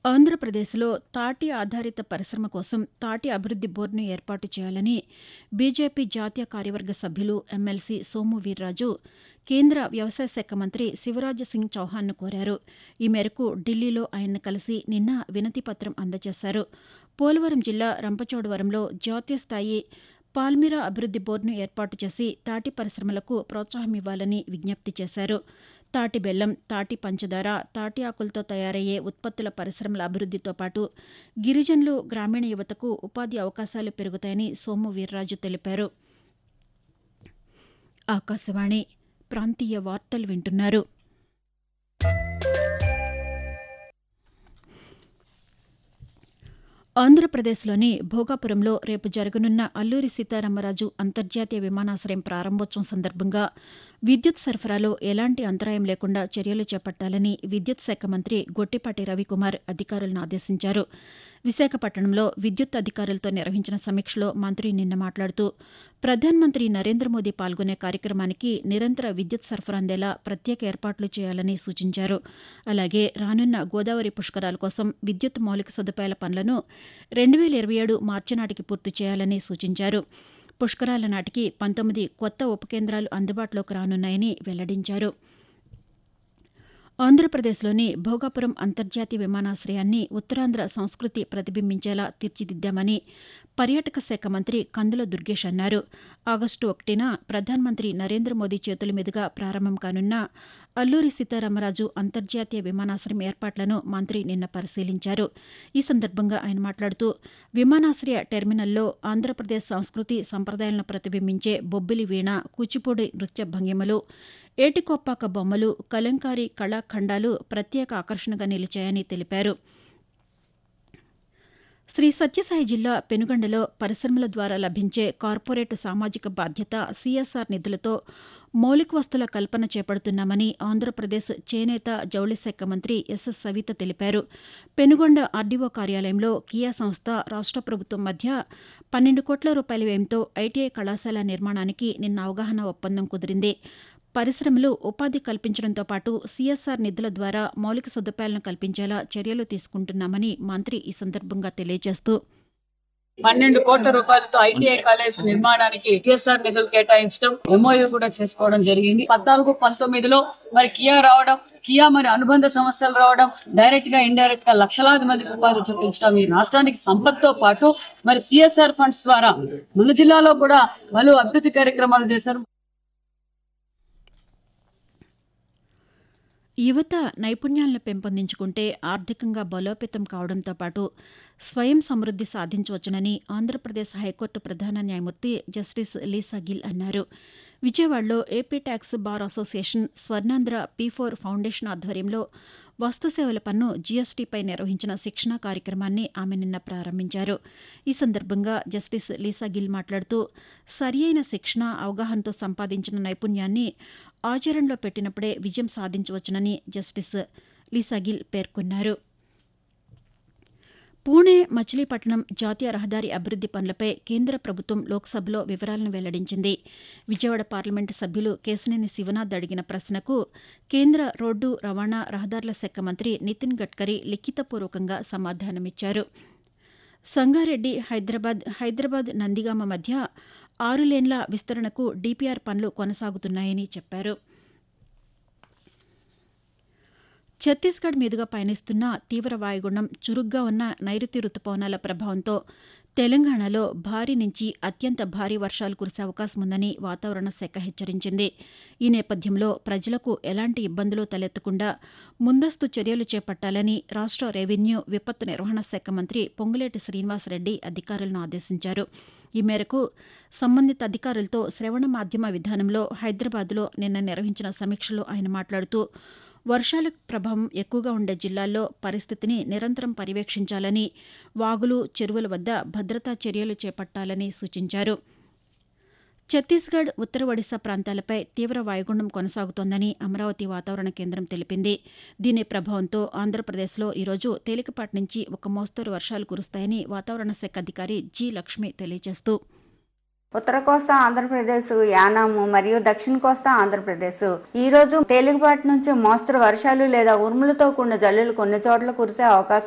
ఆంధ్రప్రదేశ్లో తాటి ఆధారిత పరిశ్రమ కోసం తాటి అభివృద్ది బోర్డును ఏర్పాటు చేయాలని బీజేపీ జాతీయ కార్యవర్గ సభ్యులు ఎమ్మెల్సీ సోము వీర్రాజు కేంద్ర వ్యవసాయ శాఖ మంత్రి శివరాజ్ సింగ్ చౌహాన్ను కోరారు ఈ మేరకు ఢిల్లీలో ఆయన్ను కలిసి నిన్న వినతిపత్రం అందజేశారు పోలవరం జిల్లా రంపచోడవరంలో జాతీయ స్థాయి పాల్మిరా అభివృద్ది బోర్డును ఏర్పాటు చేసి తాటి పరిశ్రమలకు ప్రోత్సాహమివ్వాలని విజ్ఞప్తి చేశారు తాటి బెల్లం తాటి పంచదార తాటి ఆకులతో తయారయ్యే ఉత్పత్తుల పరిశ్రమల అభివృద్దితో పాటు గిరిజనులు గ్రామీణ యువతకు ఉపాధి అవకాశాలు పెరుగుతాయని సోము వీర్రాజు తెలిపారు ఆకాశవాణి ప్రాంతీయ వార్తలు వింటున్నారు ఆంధ్రప్రదేశ్లోని భోగాపురంలో రేపు జరగనున్న అల్లూరి సీతారామరాజు అంతర్జాతీయ విమానాశ్రయం ప్రారంభోత్సవం సందర్భంగా విద్యుత్ సరఫరాలో ఎలాంటి అంతరాయం లేకుండా చర్యలు చేపట్టాలని విద్యుత్ శాఖ మంత్రి గొట్టిపాటి రవికుమార్ అధికారులను ఆదేశించారు విశాఖపట్నంలో విద్యుత్ అధికారులతో నిర్వహించిన సమీక్షలో మంత్రి నిన్న మాట్లాడుతూ ప్రధానమంత్రి నరేంద్ర మోదీ పాల్గొనే కార్యక్రమానికి నిరంతర విద్యుత్ సరఫరా అందేలా ప్రత్యేక ఏర్పాట్లు చేయాలని సూచించారు అలాగే రానున్న గోదావరి పుష్కరాల కోసం విద్యుత్ మౌలిక సదుపాయాల పనులను రెండు వేల ఇరవై ఏడు మార్చి నాటికి పూర్తి చేయాలని సూచించారు పుష్కరాల నాటికి పంతొమ్మిది కొత్త ఉపకేంద్రాలు అందుబాటులోకి రానున్నాయని వెల్లడించారు ఆంధ్రప్రదేశ్లోని భోగాపురం అంతర్జాతీయ విమానాశ్రయాన్ని ఉత్తరాంధ్ర సంస్కృతి ప్రతిబింబించేలా తీర్చిదిద్దామని పర్యాటక శాఖ మంత్రి కందుల దుర్గేష్ అన్నారు ఆగస్టు ఒకటిన ప్రధానమంత్రి నరేంద్ర మోదీ చేతుల మీదుగా ప్రారంభం కానున్న అల్లూరి సీతారామరాజు అంతర్జాతీయ విమానాశ్రయం ఏర్పాట్లను మంత్రి నిన్న పరిశీలించారు ఈ సందర్భంగా ఆయన మాట్లాడుతూ విమానాశ్రయ టెర్మినల్లో ఆంధ్రప్రదేశ్ సంస్కృతి సంప్రదాయాలను ప్రతిబింబించే బొబ్బిలి వీణ కూచిపూడి నృత్య భంగిమలు ఏటికొప్పాక బొమ్మలు కలంకారీ కళాఖండాలు ప్రత్యేక ఆకర్షణగా నిలిచాయని తెలిపారు శ్రీ సత్యసాయి జిల్లా పెనుగండలో పరిశ్రమల ద్వారా లభించే కార్పొరేట్ సామాజిక బాధ్యత సీఎస్ఆర్ నిధులతో మౌలిక వస్తుల కల్పన చేపడుతున్నామని ఆంధ్రప్రదేశ్ చేనేత జౌళి శాఖ మంత్రి ఎస్ఎస్ సవిత తెలిపారు పెనుగొండ ఆర్డీఓ కార్యాలయంలో కియా సంస్థ రాష్ట ప్రభుత్వం మధ్య పన్నెండు కోట్ల రూపాయల వ్యయంతో ఐటీఐ కళాశాల నిర్మాణానికి నిన్న అవగాహన ఒప్పందం కుదిరింది పరిశ్రమలు ఉపాధి కల్పించడంతో పాటు సీఎస్ఆర్ నిధుల ద్వారా మౌలిక సదుపాయాలను కల్పించేలా చర్యలు తీసుకుంటున్నామని మంత్రి ఈ సందర్భంగా తెలియజేస్తూ పన్నెండు కోట్ల రూపాయలతో ఐటీఐ కాలేజ్ నిర్మాణానికి టిఎస్ఆర్ నిధులు కేటాయించడం ఎంఓయూ కూడా చేసుకోవడం జరిగింది పద్నాలుగు పంతొమ్మిదిలో మరి కియా రావడం కియా మరి అనుబంధ సంస్థలు రావడం డైరెక్ట్ గా ఇండైరెక్ట్ గా లక్షలాది మందికి ఉపాధి చూపించడం ఈ రాష్ట్రానికి సంపత్తో పాటు మరి సిఎస్ఆర్ ఫండ్స్ ద్వారా మన జిల్లాలో కూడా పలు అభివృద్ధి కార్యక్రమాలు చేశారు యువత నైపుణ్యాలను పెంపొందించుకుంటే ఆర్థికంగా బలోపేతం కావడంతో పాటు స్వయం సమృద్ది సాధించవచ్చునని ఆంధ్రప్రదేశ్ హైకోర్టు ప్రధాన న్యాయమూర్తి జస్టిస్ లీసా గిల్ అన్నారు విజయవాడలో AP tax bar association Swarnandhra P four foundation ఆధ్వర్యంలో వస్తుసేవల పన్ను జీఎస్టీపై నిర్వహించిన శిక్షణా కార్యక్రమాన్ని ఆమె నిన్న ప్రారంభించారు ఈ సందర్భంగా జస్టిస్ లీసా గిల్ మాట్లాడుతూ సరియైన శిక్షణ అవగాహనతో సంపాదించిన నైపుణ్యాన్ని ఆచరణలో పెట్టినప్పుడే విజయం సాధించవచ్చునని జస్టిస్ లీసాగిల్ పేర్కొన్నారు పూణే మచిలీపట్నం జాతీయ రహదారి అభివృద్ది పనులపై కేంద్ర ప్రభుత్వం లోక్సభలో వివరాలను వెల్లడించింది విజయవాడ పార్లమెంటు సభ్యులు కేశినేని శివనాథ్ అడిగిన ప్రశ్నకు కేంద్ర రోడ్డు రవాణా రహదారుల శాఖ మంత్రి నితిన్ గడ్కరీ లిఖితపూర్వకంగా సమాధానమిచ్చారు సంగారెడ్డి హైదరాబాద్ హైదరాబాద్ నందిగామ మధ్య ఆరు లేన్ల విస్తరణకు డీపీఆర్ పనులు కొనసాగుతున్నాయని చెప్పారు ఛత్తీస్గఢ్ మీదుగా పయనిస్తున్న తీవ్ర వాయుగుండం చురుగ్గా ఉన్న నైరుతి రుతుపవనాల ప్రభావంతో తెలంగాణలో భారీ నుంచి అత్యంత భారీ వర్షాలు కురిసే అవకాశం ఉందని వాతావరణ శాఖ హెచ్చరించింది ఈ నేపథ్యంలో ప్రజలకు ఎలాంటి ఇబ్బందులు తలెత్తకుండా ముందస్తు చర్యలు చేపట్టాలని రాష్ట రెవెన్యూ విపత్తు నిర్వహణ శాఖ మంత్రి పొంగులేటి శ్రీనివాసరెడ్డి అధికారులను ఆదేశించారు ఈ మేరకు సంబంధిత అధికారులతో శ్రవణ మాధ్యమ విధానంలో హైదరాబాద్లో నిన్న నిర్వహించిన సమీక్షలో ఆయన మాట్లాడుతూ వర్షాల ప్రభావం ఎక్కువగా ఉండే జిల్లాల్లో పరిస్థితిని నిరంతరం పర్యవేక్షించాలని వాగులు చెరువుల వద్ద భద్రతా చర్యలు చేపట్టాలని సూచించారు ఛత్తీస్గఢ్ ఉత్తర ఒడిశా ప్రాంతాలపై తీవ్ర వాయుగుండం కొనసాగుతోందని అమరావతి వాతావరణ కేంద్రం తెలిపింది దీని ప్రభావంతో ఆంధ్రప్రదేశ్లో ఈరోజు తేలికపాటి నుంచి ఒక మోస్తరు వర్షాలు కురుస్తాయని వాతావరణ శాఖ అధికారి జి లక్ష్మి తెలియజేస్తూ ఉత్తర కోస్తా ఆంధ్రప్రదేశ్ యానాము మరియు దక్షిణ కోస్తా ఆంధ్రప్రదేశ్ ఈ రోజు తేలికపాటి నుంచి మోస్తరు వర్షాలు లేదా ఉరుములతో కూడిన జల్లులు కొన్ని చోట్ల కురిసే అవకాశం